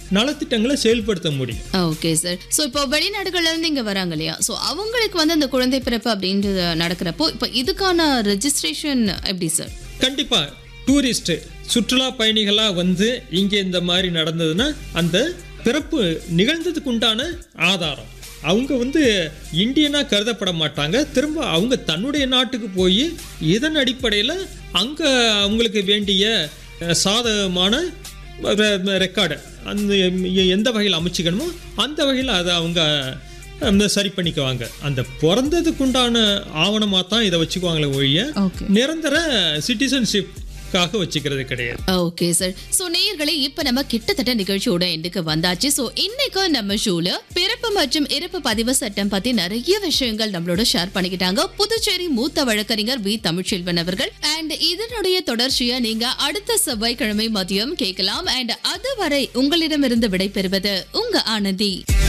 நலத்திட்டங்களை செயல்படுத்த முடியும் ஓகே சார் ஸோ இப்போ வெளிநாடுகள்ல இருந்து இங்க வராங்க இல்லையா ஸோ அவங்களுக்கு வந்து அந்த குழந்தை பிறப்பு அப்படின்றது நடக்கிறப்போ இப்போ இதுக்கான ரெஜிஸ்ட்ரேஷன் எப்படி சார் கண்டிப்பா டூரிஸ்ட் சுற்றுலா பயணிகளா வந்து இங்கே இந்த மாதிரி நடந்ததுன்னா அந்த பிறப்பு நிகழ்ந்ததுக்கு உண்டான ஆதாரம் அவங்க வந்து இந்தியனா கருதப்பட மாட்டாங்க திரும்ப அவங்க தன்னுடைய நாட்டுக்கு போய் இதன் அடிப்படையில் அங்கே அவங்களுக்கு வேண்டிய அஹ், சாதகமான ரெக்கார்டு அந்த எந்த வகையில் அமைச்சிக்கணுமோ அந்த வகையில் அதை அவங்க அந்த சரி பண்ணிக்குவாங்க அந்த பிறந்ததுக்குண்டான ஆவணமாக தான் இதை வச்சுக்குவாங்களே ஒழிய ஓகே நிரந்தர சிட்டிசன்ஷிப்காக வச்சுக்கிறது கிடையாது ஓகே சார் ஸோ நேயர்களே இப்போ நம்ம கிட்டத்தட்ட நிகழ்ச்சியோட எண்டுக்கு வந்தாச்சு ஸோ இன்னைக்கு நம்ம ஷோல பிறப்பு மற்றும் இறப்பு பதிவு சட்டம் பத்தி நிறைய விஷயங்கள் நம்மளோட ஷேர் பண்ணிக்கிட்டாங்க புதுச்சேரி மூத்த வழக்கறிஞர் வி தமிழ்ச்செல்வன் அவர்கள் அண்ட் இதனுடைய தொடர்ச்சியை நீங்க அடுத்த செவ்வாய்க்கிழமை மதியம் கேட்கலாம் அண்ட் அதுவரை உங்களிடமிருந்து விடைபெறுவது உங்க ஆனந்தி